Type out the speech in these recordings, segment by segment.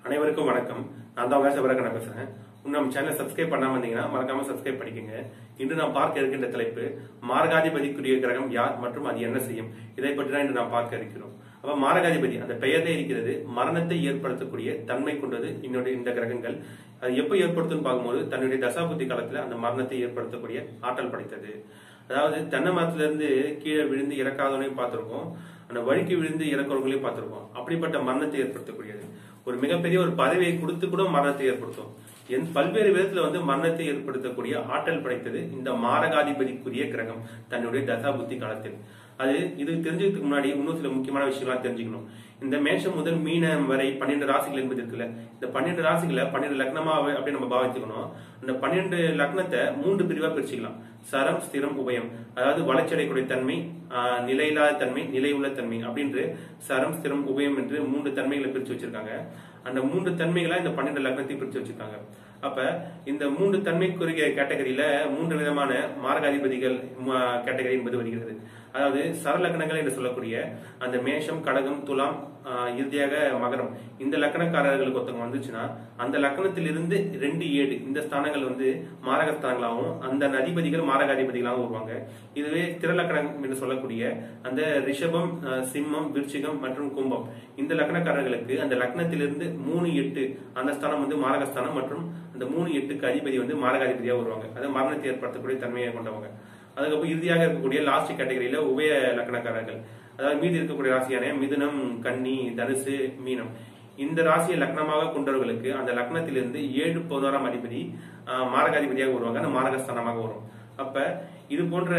அனைவருக்கும் வணக்கம் நான் தான் உங்க சிவரகன பேசுறேன் இன்னும் நம்ம சேனலை சப்ஸ்கிரைப் பண்ணாம இருந்தீங்கன்னா மறக்காம சப்ஸ்கிரைப் பண்ணிக்கோங்க இன்று நாம் பார்க்க இருக்கின்ற தலைப்பு மாரகாதிபதிக்குரிய கிரகம் யார் மற்றும் அது என்ன செய்யும் இதை பற்றி தான் இன்று நாம் பார்க்க இருக்கிறோம் அப்ப மாரகாதிபதி அந்த பெயர்லே இருக்கிறது மரணத்தை ஏற்படுத்தக்கூடிய தன்மை கொண்டது என்னுடைய இந்த கிரகங்கள் அது எப்போ ஏற்படுத்தும்னு பார்க்கும்போது தன்னுடைய தசாபுத்தி காலத்துல அந்த மரணத்தை ஏற்படுத்தக்கூடிய ஆற்றல் படைத்தது அதாவது தென்னை மரத்துல இருந்து கீழே விழுந்து இறக்காதவனையும் பார்த்திருக்கோம் அந்த வழிக்கு விழுந்து இறக்குறவங்களையும் பார்த்திருக்கோம் அப்படிப்பட்ட மரணத்தை ஏற்படுத்தக்கூடியது ஒரு மிகப்பெரிய ஒரு பதவியை கொடுத்து கூட மரணத்தை ஏற்படுத்தும் என் பல்வேறு விதத்துல வந்து மரணத்தை ஏற்படுத்தக்கூடிய ஆற்றல் படைத்தது இந்த மாரகாதிபதிக்குரிய கிரகம் தன்னுடைய தசாபுத்தி காலத்தில் அது இது தெரிஞ்சதுக்கு முன்னாடி இன்னும் சில முக்கியமான விஷயம்லாம் தெரிஞ்சுக்கணும் இந்த மேஷம் முதல் மீனம் வரை பன்னெண்டு ராசிகள் என்பது இருக்குல்ல இந்த பன்னெண்டு ராசிகளை பன்னெண்டு லக்னமா அப்படி நம்ம பாவித்துக்கணும் அந்த பன்னெண்டு லக்னத்தை மூன்று பிரிவா பிரிச்சுக்கலாம் சரம் ஸ்திரம் உபயம் அதாவது வளர்ச்சியடையக்கூடிய தன்மை ஆஹ், நிலையில்லாத தன்மை நிலை உள்ள தன்மை அப்படின்று சரம் ஸ்திரம் உபயம் என்று மூன்று தன்மைகளை பிரிச்சு வச்சிருக்காங்க அந்த மூன்று தன்மைகளா இந்த பன்னெண்டு லக்னத்தை பிரிச்சு வச்சிருக்காங்க அப்ப இந்த மூன்று தன்மைக்குரிய கேட்டகரியில மூன்று விதமான மார்காதிபதிகள் கேட்டகரி என்பது வருகிறது அதாவது சரலக்கணங்கள் என்று சொல்லக்கூடிய அந்த மேஷம் கடகம் துலாம் ஆஹ், இறுதியாக மகரம் இந்த லக்கணக்காரர்களுக்கு ஒருத்தவங்க வந்துச்சுன்னா அந்த லக்கணத்திலிருந்து ரெண்டு ஏழு இந்த ஸ்தானங்கள் வந்து மாரக ஸ்தானங்களாகவும் அந்த அதிபதிகள் மாரகாதிபதிகளாகவும் வருவாங்க இதுவே திரலக்கணம் என்று சொல்லக்கூடிய அந்த ரிஷபம் ஆஹ், சிம்மம் விருச்சிகம் மற்றும் கும்பம் இந்த லக்கணக்காரர்களுக்கு அந்த லக்னத்திலிருந்து மூணு எட்டு அந்த ஸ்தானம் வந்து மாரகஸ்தானம் மற்றும் அந்த மூணு எட்டுக்கு அதிபதி வந்து மாரகாதிபதியா வருவாங்க அது மரணத்தை ஏற்படுத்தக்கூடிய தன்மையை கொண்டவங்க அதுக்கப்புறம் இறுதியாக இருக்கக்கூடிய லாஸ்ட் கேட்டகரியில உபய லக்னக்காரர்கள் அதாவது மீதி இருக்கக்கூடிய ராசியான மிதுனம் கன்னி தனுசு மீனம் இந்த ராசியை லக்னமாக கொண்டவர்களுக்கு அந்த லக்னத்திலிருந்து ஏழு பதினோராம் அதிபதி ஆஹ், மாரகாதிபதியாக வருவாங்க அந்த மாரகஸ்தானமாக வரும் அப்ப இது போன்ற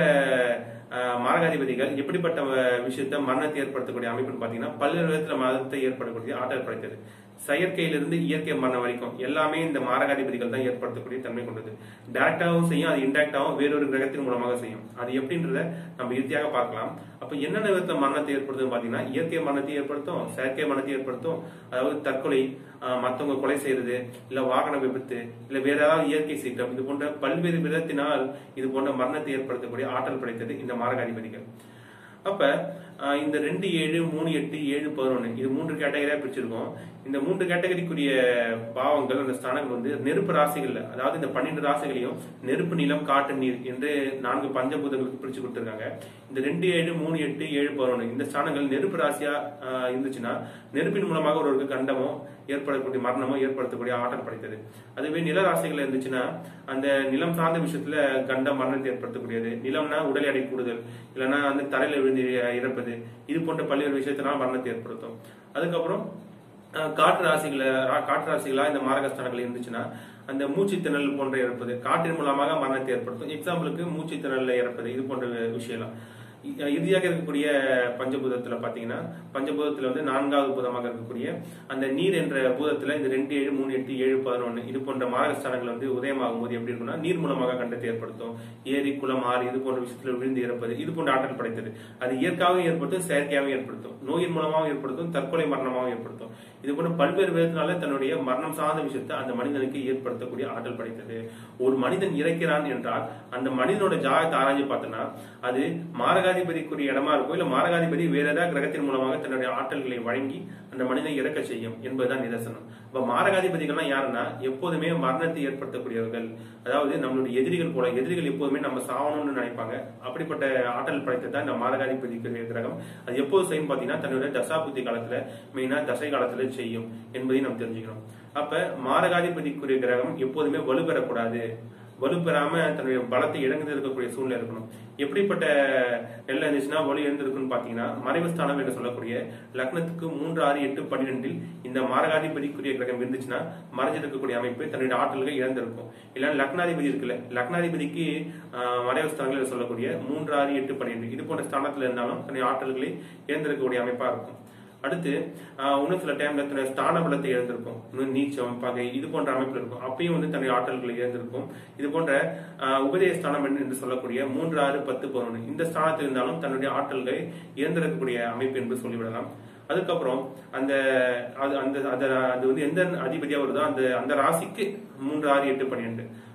ஆஹ், மாரகாதிபதிகள் எப்படிப்பட்ட அஹ், விஷயத்த மரணத்தை ஏற்படுத்தக்கூடிய அமைப்புன்னு பாத்தீங்கன்னா பல்வேறு விதத்துல மரணத்தை ஏற்படக்கூடிய ஆற்றல் படைத்தது செயற்கையிலிருந்து இயற்கை மரணம் வரைக்கும் எல்லாமே இந்த மாரகாதிபதிகள் தான் ஏற்படுத்தக்கூடிய தன்மை கொண்டது டைரக்டாவும் செய்யும் அது இன்டைரக்டாவும் வேறொரு கிரகத்தின் மூலமாக செய்யும் அது எப்படின்றத நம்ம இறுதியாக பார்க்கலாம் அப்ப என்னென்ன விதத்துல மரணத்தை ஏற்படுத்தும் பாத்தீங்கன்னா இயற்கை மரணத்தை ஏற்படுத்தும் செயற்கை மரணத்தை ஏற்படுத்தும் அதாவது தற்கொலை ஆஹ், மத்தவங்க கொலை செய்யறது இல்ல வாகன விபத்து இல்ல வேற ஏதாவது இயற்கை சீற்றம் இது போன்ற பல்வேறு விதத்தினால் இது போன்ற மரணத்தை ஏற்படுத்தக்கூடிய ஆற்றல் படைத்தது இந்த மாரகாதிபதிகள் அப்ப ஆஹ், இந்த ரெண்டு ஏழு மூணு எட்டு ஏழு பதினொன்னு இது மூன்று கேட்டகரியா பிரிச்சிருக்கோம் இந்த மூன்று கேட்டகரிக்குரிய பாவங்கள் அந்த ஸ்தானங்கள் வந்து நெருப்பு ராசிகள்ல அதாவது இந்த பன்னெண்டு ராசிகளையும் நெருப்பு நிலம் காட்டு நீர் என்று நான்கு பஞ்சபூதங்களுக்கு பிரிச்சு கொடுத்திருக்காங்க இந்த ரெண்டு ஏழு மூணு எட்டு ஏழு பதினொன்னு இந்த ஸ்தானங்கள் நெருப்பு ராசியா ஆஹ், இருந்துச்சுன்னா நெருப்பின் மூலமாக ஒருவருக்கு கண்டமோ ஏற்படக்கூடிய மரணமோ ஏற்படுத்தக்கூடிய ஆற்றல் படைத்தது அதுவே நில ராசிகள் இருந்துச்சுன்னா அந்த நிலம் சார்ந்த விஷயத்துல கண்ட மரணத்தை ஏற்படுத்தக்கூடியது நிலம்னா உடல் எடை கூடுதல் இல்லைன்னா அந்த தரையில விழுந்து இறப்பது இது போன்ற பல்வேறு விஷயத்தினால் மரணத்தை ஏற்படுத்தும் அதுக்கப்புறம் அஹ், காற்று ராசிகள ரா- காற்று ராசிகளா இந்த மாரகஸ்தானங்கள் இருந்துச்சுன்னா அந்த மூச்சு திணறல் போன்ற இறப்பது காற்றின் மூலமாக மரணத்தை ஏற்படுத்தும் எக்ஸாம்பிளுக்கு மூச்சு திணறல இறப்பது இது போன்ற விஷயம்லாம் இ- இறுதியாக இருக்கக்கூடிய பஞ்சபூதத்துல பாத்தீங்கன்னா பஞ்சபூதத்துல வந்து நான்காவது பூதமாக இருக்கக்கூடிய அந்த நீர் என்ற பூதத்துல இந்த ரெண்டு ஏழு மூணு எட்டு ஏழு பதினொன்னு இது போன்ற மாரகஸ்தானங்கள் வந்து உதயமாகும் போது எப்படி இருக்கும்னா நீர் மூலமாக கண்டத்தை ஏற்படுத்தும் ஏரி குளம் ஆறு இது போன்ற விஷயத்துல விழுந்து இறப்பது இது போன்ற ஆற்றல் படைத்தது அது இயற்கையாகவும் ஏற்படுத்தும் செயற்கையாகவும் ஏற்படுத்தும் நோயின் மூலமாகவும் ஏற்படுத்தும் தற்கொலை மரணமாகவும் ஏற்படுத்தும் இது போன்ற பல்வேறு விதத்தினால தன்னுடைய மரணம் சார்ந்த விஷயத்தை அந்த மனிதனுக்கு ஏற்படுத்தக்கூடிய ஆற்றல் படைத்தது ஒரு மனிதன் இறக்கிறான் என்றால் அந்த மனிதனோட ஜாதகத்தை ஆராய்ஞ்சு பார்த்தோம்னா அது மாரகாதிபதிக்குரிய இடமா இருக்கும் இல்ல மாரகாதிபதி வேற ஏதாவது கிரகத்தின் மூலமாக தன்னுடைய ஆற்றல்களை வழங்கி அந்த மனிதனை இறக்க செய்யும் என்பதுதான் நிதர்சனம் இப்ப மாரகாதிபதிகள்லாம் யாருன்னா எப்போதுமே மரணத்தை ஏற்படுத்தக்கூடியவர்கள் அதாவது நம்மளுடைய எதிரிகள் போல எதிரிகள் எப்போதுமே நம்ம சாவணும்னு நினைப்பாங்க அப்படிப்பட்ட ஆற்றல் படைத்தது தான் இந்த மாரகாதிபதிக்குரிய கிரகம் அது எப்போது செய்யும் பாத்தீங்கன்னா தன்னுடைய தசாபுத்தி காலத்துல மெயினா தசை காலத்துல செய்யும் என்பதையும் நாம் தெரிஞ்சுக்கணும் அப்ப மாரகாதிபதிக்குரிய கிரகம் எப்போதுமே வலுப்பெறக்கூடாது வலுப்பெறாம தன்னுடைய பலத்தை இழந்து இருக்கக்கூடிய சூழ்நிலை இருக்கணும் எப்படிப்பட்ட நெல் இருந்துச்சுன்னா வலு எழுந்திருக்குன்னு பாத்தீங்கன்னா மறைவு ஸ்தானம் என்று சொல்லக்கூடிய லக்னத்துக்கு மூன்று ஆறு எட்டு பன்னிரெண்டில் இந்த மாரகாதிபதிக்குரிய கிரகம் இருந்துச்சுன்னா மறைஞ்சிருக்கக்கூடிய அமைப்பு தன்னுடைய ஆற்றல்கள் இழந்திருக்கும் இல்லைன்னா லக்னாதிபதி இருக்குல்ல லக்னாதிபதிக்கு ஆஹ், மறைவு ஸ்தானங்கள் என்று சொல்லக்கூடிய மூன்று ஆறு எட்டு பன்னிரெண்டு இது போன்ற ஸ்தானத்துல இருந்தாலும் தன்னுடைய ஆற்றல்களை இழந்திருக்கக்கூடிய அமைப்பா இருக்கும் அடுத்து ஆஹ், இன்னும் சில டைம்ல தன்னுடைய ஸ்தான பலத்தை இழந்திருக்கும் இன்னும் நீச்சம் பகை இது போன்ற அமைப்பில் இருக்கும் அப்பயும் வந்து தன்னுடைய ஆற்றல்களை இழந்திருக்கும் இது போன்ற ஆஹ், உபதேச ஸ்தானம் என்று- என்று சொல்லக்கூடிய மூன்று ஆறு பத்து பதினொன்று இந்த ஸ்தானத்தில் இருந்தாலும் தன்னுடைய ஆற்றல்களை இழந்திருக்கக்கூடிய அமைப்பு என்று சொல்லிவிடலாம் அதுக்கப்புறம் அந்த அது அந்த அது அது வந்து எந்த அதிபதியா வருதோ அந்த அந்த ராசிக்கு மூன்று ஆறு எட்டு பன்னிரெண்டு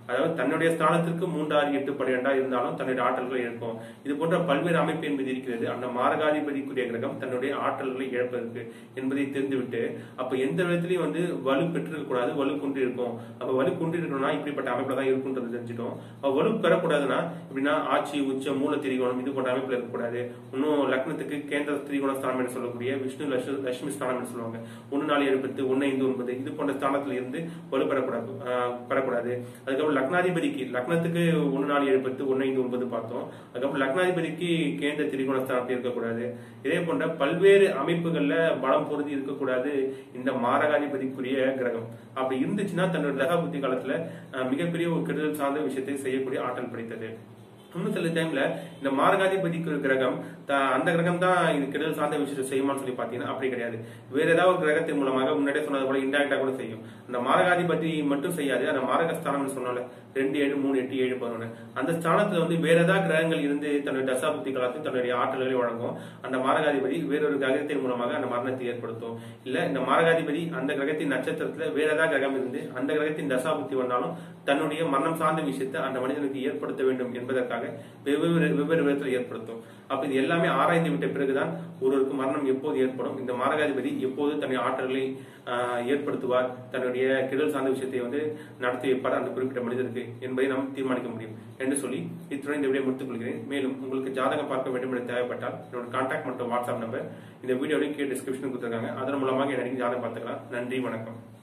அதாவது தன்னுடைய ஸ்தானத்திற்கு மூன்று ஆறு எட்டு பன்னிரெண்டா இருந்தாலும் தன்னுடைய ஆற்றல்களை இழக்கும் இது போன்ற பல்வேறு அமைப்பு என்பது இருக்கிறது அந்த மாரகாதிபதிக்குரிய கிரகம் தன்னுடைய ஆற்றல்களை இழப்பதற்கு என்பதை தெரிந்துவிட்டு அப்ப எந்த விதத்திலையும் வந்து வலு பெற்றிருக்க கூடாது வலு குன்றி இருக்கும் அப்ப வலு குன்றி இருக்கணும்னா இப்படிப்பட்ட அமைப்புல தான் இருக்குன்றது தெரிஞ்சிட்டோம் அப்ப வலு பெறக்கூடாதுன்னா எப்படின்னா ஆட்சி உச்ச மூல திரிகோணம் இது போன்ற அமைப்புல இருக்கக்கூடாது இன்னும் லக்னத்துக்கு கேந்திர திரிகோண ஸ்தானம் என்று சொல்லக்கூடிய விஷ்ணு லட்சு லட்சுமி ஸ்தானம் என்று சொல்லுவாங்க ஒன்னு நாலு ஏழு பத்து ஒன்னு ஐந்து ஒன்பது இது போன்ற ஸ்தானத்துல இருந்து வலு பெறக்கூடாது ஆஹ் பெறக்கூடாது அதுக்கப்புறம் லக்னாதிபதிக்கு லக்னத்துக்கு ஒன்னு நாலு ஏழு பத்து ஒன்னு ஐந்து ஒன்பது பார்த்தோம் அதுக்கப்புறம் லக்னாதிபதிக்கு கேந்திர திரிகோண ஸ்தானத்தில் இருக்கக்கூடாது இதே போன்ற பல்வேறு அமைப்புகள்ல பலம் பொருந்தி இருக்கக்கூடாது இந்த மாரகாதிபதிக்குரிய கிரகம் அப்படி இருந்துச்சுன்னா தன்னோட தகா புத்தி காலத்துல அஹ், மிகப்பெரிய ஒரு கெடுதல் சார்ந்த விஷயத்தை செய்யக்கூடிய ஆற்றல் படைத்தது இன்னும் சில டைம்ல இந்த மாரகாதிபதிக்கு ஒரு கிரகம் த- அந்த கிரகம் தான் இது கெடுதல் சார்ந்த விஷயத்தை செய்யுமான்னு சொல்லி பாத்தீங்கன்னா அப்படி கிடையாது வேற ஏதாவது ஒரு கிரகத்தின் மூலமாக முன்னாடியே சொன்னது போல இன்டெரக்டா கூட செய்யும் அந்த மாரகாதிபதி மட்டும் செய்யாது அந்த மாரகஸ்தானம்னு சொன்னால ரெண்டு ஏழு மூணு எட்டு ஏழு பதினொன்று அந்த ஸ்தானத்துல வந்து வேற ஏதாவது கிரகங்கள் இருந்து தன்னுடைய தசாபுத்தி காலத்தில் தன்னுடைய ஆற்றல்களை வழங்கும் அந்த மாரகாதிபதி வேறொரு கிரகத்தின் மூலமாக அந்த மரணத்தை ஏற்படுத்தும் இல்ல இந்த மாரகாதிபதி அந்த கிரகத்தின் நட்சத்திரத்துல வேற ஏதாவது கிரகம் இருந்து அந்த கிரகத்தின் தசாபுத்தி வந்தாலும் தன்னுடைய மரணம் சார்ந்த விஷயத்தை அந்த மனிதனுக்கு ஏற்படுத்த வேண்டும் என்பதற்காக வெவ்வேறு வெவ்வேறு விதத்தில் ஏற்படுத்தும் அப்ப இது எல்லாமே ஆராய்ந்து விட்ட பிறகுதான் ஒருவருக்கு மரணம் எப்போது ஏற்படும் இந்த மாரகாதிபதி எப்போது தன்னுடைய ஆற்றல்களை ஆஹ், ஏற்படுத்துவார் தன்னுடைய கிடல் சார்ந்த விஷயத்தை வந்து நடத்தி வைப்பார் அந்த குறிப்பிட்ட மனிதருக்கு என்பதை நாம் தீர்மானிக்க முடியும் என்று சொல்லி இத்துடன் இந்த வீடியோ முடித்துக் கொள்கிறேன் மேலும் உங்களுக்கு ஜாதகம் பார்க்க வேண்டும் என்று தேவைப்பட்டால் என்னோட கான்டாக்ட் மற்றும் வாட்ஸ்அப் நம்பர் இந்த வீடியோவில் கீழே டிஸ்கிரிப்ஷன் கொடுத்துருக்காங்க அதன் மூலமாக எனக்கு ஜாதகம் பார்த்துக்கலாம் நன்றி வணக்கம்